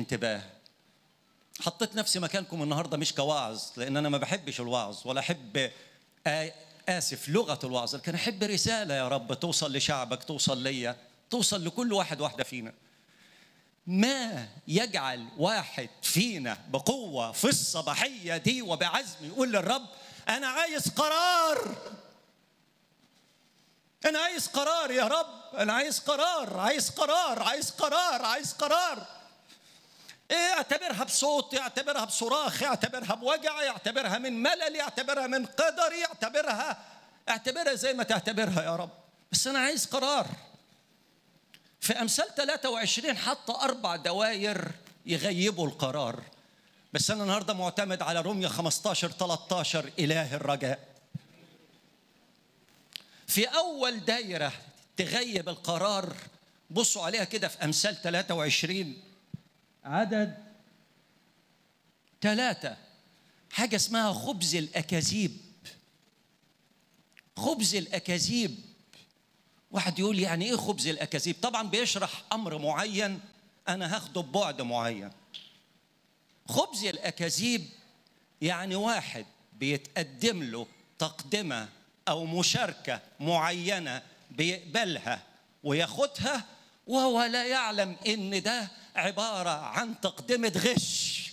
الانتباه حطيت نفسي مكانكم النهارده مش كواعظ لان انا ما بحبش الوعظ ولا احب آ- اسف لغه الوعظ لكن احب رساله يا رب توصل لشعبك توصل ليا توصل لكل واحد واحده فينا ما يجعل واحد فينا بقوه في الصباحيه دي وبعزم يقول للرب انا عايز قرار انا عايز قرار يا رب انا عايز قرار عايز قرار عايز قرار عايز قرار ايه اعتبرها بصوت اعتبرها بصراخ اعتبرها بوجع اعتبرها من ملل اعتبرها من قدر اعتبرها اعتبرها زي ما تعتبرها يا رب بس انا عايز قرار في امثال 23 حط اربع دواير يغيبوا القرار بس انا النهارده معتمد على رميه 15 13 اله الرجاء في اول دايره تغيب القرار بصوا عليها كده في امثال 23 عدد ثلاثة حاجة اسمها خبز الأكاذيب خبز الأكاذيب واحد يقول يعني إيه خبز الأكاذيب طبعا بيشرح أمر معين أنا هاخده ببعد معين خبز الأكاذيب يعني واحد بيتقدم له تقدمة أو مشاركة معينة بيقبلها وياخدها وهو لا يعلم إن ده عبارة عن تقدمة غش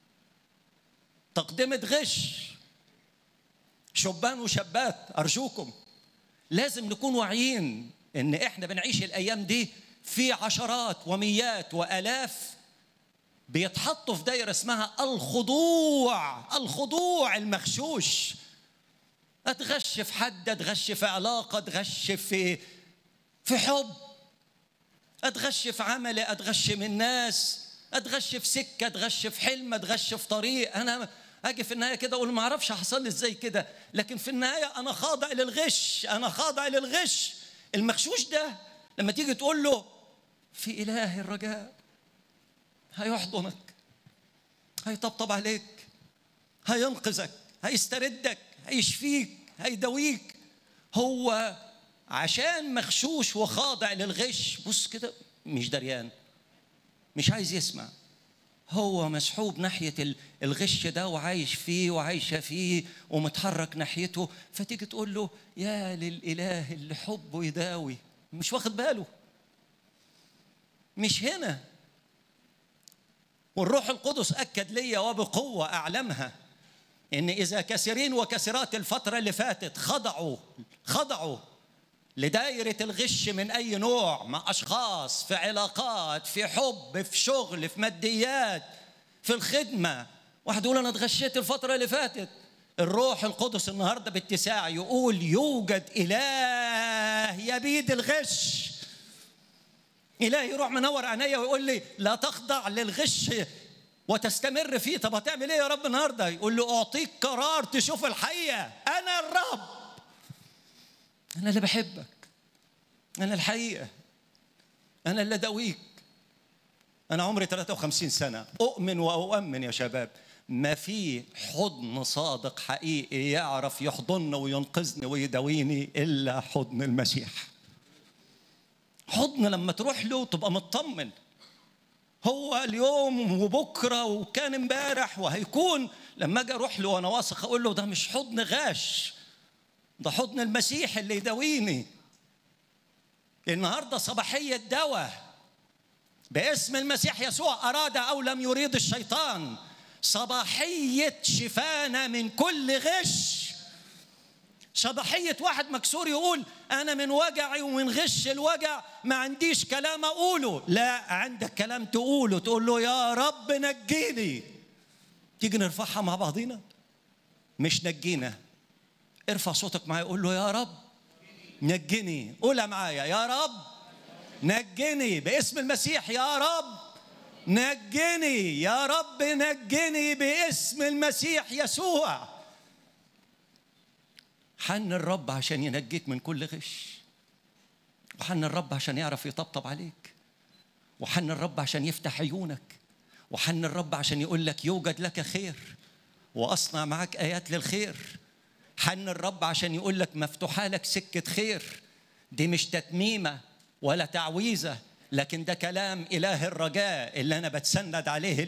تقدمة غش شبان وشابات أرجوكم لازم نكون واعيين إن إحنا بنعيش الأيام دي في عشرات ومئات وآلاف بيتحطوا في دايرة اسمها الخضوع الخضوع المغشوش اتغش في حد اتغش في علاقة اتغش في في حب اتغش في عملي اتغش من ناس اتغش في سكه اتغش في حلم اتغش في طريق انا اجي في النهايه كده اقول ما اعرفش حصل لي ازاي كده لكن في النهايه انا خاضع للغش انا خاضع للغش المغشوش ده لما تيجي تقول له في اله الرجاء هيحضنك هيطبطب عليك هينقذك هيستردك هيشفيك هيداويك هو عشان مغشوش وخاضع للغش بص كده مش دريان مش عايز يسمع هو مسحوب ناحية الغش ده وعايش فيه وعايشة فيه ومتحرك ناحيته فتيجي تقول له يا للإله اللي حبه يداوي مش واخد باله مش هنا والروح القدس أكد ليا وبقوة أعلمها إن إذا كثيرين وكثيرات الفترة اللي فاتت خضعوا خضعوا لدائرة الغش من أي نوع مع أشخاص في علاقات في حب في شغل في ماديات في الخدمة واحد يقول أنا اتغشيت الفترة اللي فاتت الروح القدس النهاردة باتساع يقول يوجد إله يبيد الغش إله يروح منور عينيا ويقول لي لا تخضع للغش وتستمر فيه طب هتعمل ايه يا رب النهارده يقول له اعطيك قرار تشوف الحقيقه انا الرب أنا اللي بحبك أنا الحقيقة أنا اللي أداويك أنا عمري 53 سنة أؤمن وأؤمن يا شباب ما في حضن صادق حقيقي يعرف يحضننا وينقذني ويداويني إلا حضن المسيح حضن لما تروح له تبقى مطمن هو اليوم وبكرة وكان امبارح وهيكون لما أجي أروح له وأنا واثق أقول له ده مش حضن غاش ده حضن المسيح اللي يداويني النهارده صباحيه دواء باسم المسيح يسوع اراد او لم يريد الشيطان صباحيه شفانا من كل غش صباحيه واحد مكسور يقول انا من وجعي ومن غش الوجع ما عنديش كلام اقوله لا عندك كلام تقوله تقول له يا رب نجيني تيجي نرفعها مع بعضينا مش نجينا ارفع صوتك معايا قول له يا رب نجني قولها معايا يا رب نجني باسم المسيح يا رب نجني يا رب نجني باسم المسيح يسوع حن الرب عشان ينجيك من كل غش وحن الرب عشان يعرف يطبطب عليك وحن الرب عشان يفتح عيونك وحن الرب عشان يقول لك يوجد لك خير واصنع معك ايات للخير حن الرب عشان يقول لك مفتوحة لك سكة خير دي مش تتميمة ولا تعويذة لكن ده كلام اله الرجاء اللي انا بتسند عليه